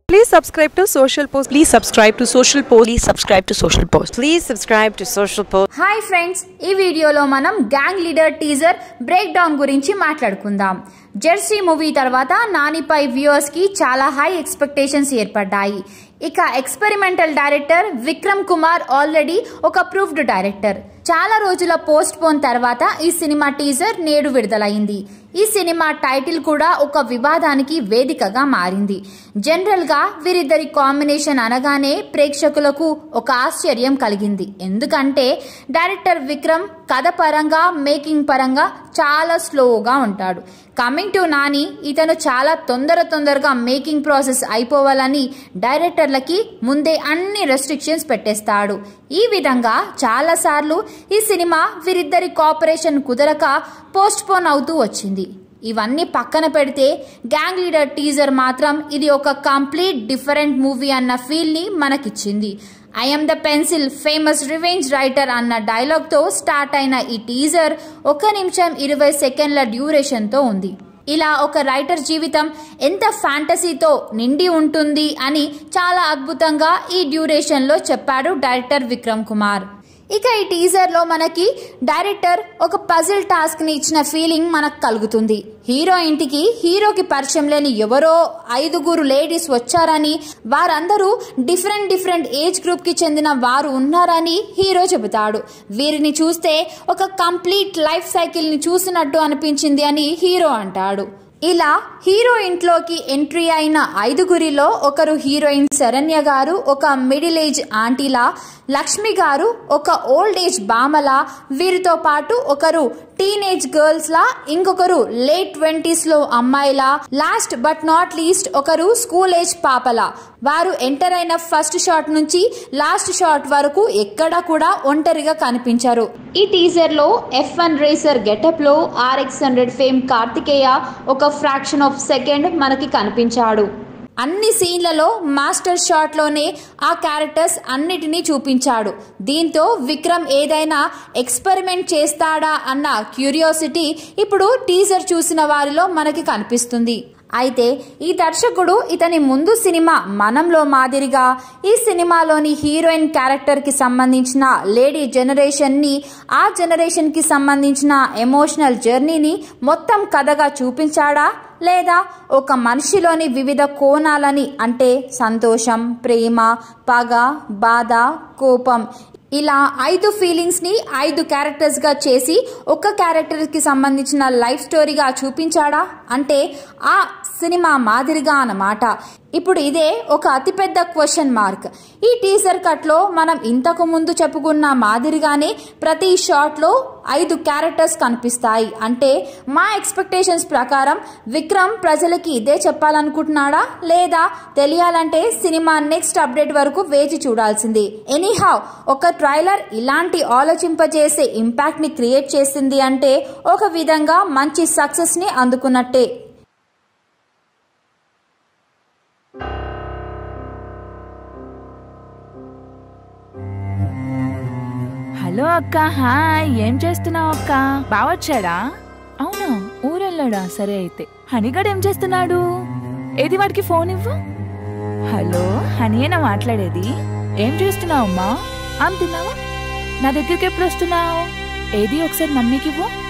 Please subscribe to Social Post. Please subscribe to Social Post. Please subscribe to Social Post. Please subscribe to Social Post. Hi friends ఈ వీడియోలో మనం gang leader teaser breakdown గురించి మాట్లాడుకుందాం Jersey movie తర్వాత నానిపై viewers కి చాలా high expectations ఏర్పడ్డాయి ఇక experimental director Vikram Kumar already ఒక ప్రూఫ్డ్ డైరెక్టర్ చాలా రోజుల పోస్ట్ పోన్ తర్వాత ఈ సినిమా టీజర్ నేడు విడుదలైంది ఈ సినిమా టైటిల్ కూడా ఒక వివాదానికి వేదికగా మారింది జనరల్ గా వీరిద్దరి కాంబినేషన్ అనగానే ప్రేక్షకులకు ఒక ఆశ్చర్యం కలిగింది ఎందుకంటే డైరెక్టర్ విక్రమ్ కథ పరంగా మేకింగ్ పరంగా చాలా స్లోగా ఉంటాడు కమింగ్ టు నాని ఇతను చాలా తొందర తొందరగా మేకింగ్ ప్రాసెస్ అయిపోవాలని డైరెక్టర్లకి ముందే అన్ని రెస్ట్రిక్షన్స్ పెట్టేస్తాడు ఈ విధంగా చాలా సార్లు ఈ సినిమా వీరిద్దరి కోఆపరేషన్ కుదరక పోస్ట్ పోన్ అవుతూ వచ్చింది ఇవన్నీ పక్కన పెడితే గ్యాంగ్ లీడర్ టీజర్ మాత్రం ఇది ఒక కంప్లీట్ డిఫరెంట్ మూవీ అన్న ఫీల్ ని మనకిచ్చింది I'm the pencil famous revenge writer అన్న డైలాగ్ తో స్టార్ట్ అయిన ఈ టీజర్ ఒక నిమిషం ఇరవై సెకండ్ల డ్యూరేషన్ తో ఉంది ఇలా ఒక రైటర్ జీవితం ఎంత ఫ్యాంటసీతో నిండి ఉంటుంది అని చాలా అద్భుతంగా ఈ డ్యూరేషన్ లో చెప్పాడు డైరెక్టర్ విక్రమ్ కుమార్ ఇక ఈ టీజర్ లో మనకి డైరెక్టర్ ఒక పజిల్ టాస్క్ ని ఇచ్చిన ఫీలింగ్ మనకు కలుగుతుంది హీరో ఇంటికి హీరోకి పరిచయం లేని ఎవరో ఐదుగురు లేడీస్ వచ్చారని వారందరూ డిఫరెంట్ డిఫరెంట్ ఏజ్ గ్రూప్ కి చెందిన వారు ఉన్నారని హీరో చెబుతాడు వీరిని చూస్తే ఒక కంప్లీట్ లైఫ్ సైకిల్ ని చూసినట్టు అనిపించింది అని హీరో అంటాడు ఇలా హీరో ఇంట్లోకి ఎంట్రీ అయిన ఐదుగురిలో ఒకరు హీరోయిన్ శరణ్య గారు ఒక మిడిల్ ఏజ్ ఆంటీలా లక్ష్మి గారు ఒక ఓల్డ్ ఏజ్ బామల వీరితో పాటు ఒకరు టీనేజ్ గర్ల్స్ లా ఇంకొకరు లేట్ ట్వంటీస్ లో అమ్మాయిలా లాస్ట్ బట్ నాట్ లీస్ట్ ఒకరు స్కూల్ ఏజ్ పాపలా వారు ఎంటర్ అయిన ఫస్ట్ షాట్ నుంచి లాస్ట్ షాట్ వరకు ఎక్కడ కూడా ఒంటరిగా కనిపించారు ఈ టీజర్ లో ఎఫ్ వన్ రేసర్ గెటప్ లో ఆర్ఎక్స్ హండ్రెడ్ ఫేమ్ కార్తికేయ ఒక ఫ్రాక్షన్ ఆఫ్ సెకండ్ మనకి కనిపించాడు అన్ని సీన్లలో మాస్టర్ షాట్ లోనే ఆ క్యారెక్టర్స్ అన్నిటినీ చూపించాడు దీంతో విక్రమ్ ఏదైనా ఎక్స్పెరిమెంట్ చేస్తాడా అన్న క్యూరియాసిటీ ఇప్పుడు టీజర్ చూసిన వారిలో మనకి కనిపిస్తుంది అయితే ఈ దర్శకుడు ఇతని ముందు సినిమా మనంలో మాదిరిగా ఈ సినిమాలోని హీరోయిన్ క్యారెక్టర్ కి సంబంధించిన లేడీ జనరేషన్ ని ఆ జనరేషన్ కి సంబంధించిన ఎమోషనల్ జర్నీని మొత్తం కథగా చూపించాడా లేదా ఒక మనిషిలోని వివిధ కోణాలని అంటే సంతోషం ప్రేమ పగ బాధ కోపం ఇలా ఐదు ఫీలింగ్స్ ని ఐదు క్యారెక్టర్స్ గా చేసి ఒక క్యారెక్టర్ కి సంబంధించిన లైఫ్ స్టోరీగా చూపించాడా అంటే ఆ సినిమా మాదిరిగా అన్నమాట ఇప్పుడు ఇదే ఒక అతిపెద్ద క్వశ్చన్ మార్క్ ఈ టీజర్ కట్ లో మనం ఇంతకు ముందు చెప్పుకున్న మాదిరిగానే ప్రతి షాట్ లో ఐదు క్యారెక్టర్స్ కనిపిస్తాయి అంటే మా ఎక్స్పెక్టేషన్స్ ప్రకారం విక్రమ్ ప్రజలకి ఇదే చెప్పాలనుకుంటున్నాడా లేదా తెలియాలంటే సినిమా నెక్స్ట్ అప్డేట్ వరకు వేచి చూడాల్సింది ఎనీహౌ ఒక ట్రైలర్ ఇలాంటి ఆలోచింపజేసే ఇంపాక్ట్ ని క్రియేట్ చేసింది అంటే ఒక విధంగా మంచి సక్సెస్ ని అందుకున్నట్టే హలో అక్క హాయ్ ఏం చేస్తున్నావు అక్క బావొచ్చాడా అవునా ఊరెళ్ళాడా సరే అయితే హనీగడ్ ఏం చేస్తున్నాడు ఏది వాడికి ఫోన్ ఇవ్వు హలో హనీయేనా మాట్లాడేది ఏం చేస్తున్నావు అమ్మా ఆమె తిన్నావా నా దగ్గరికి ఎప్పుడు వస్తున్నావు ఏది ఒకసారి మమ్మీకి ఇవ్వు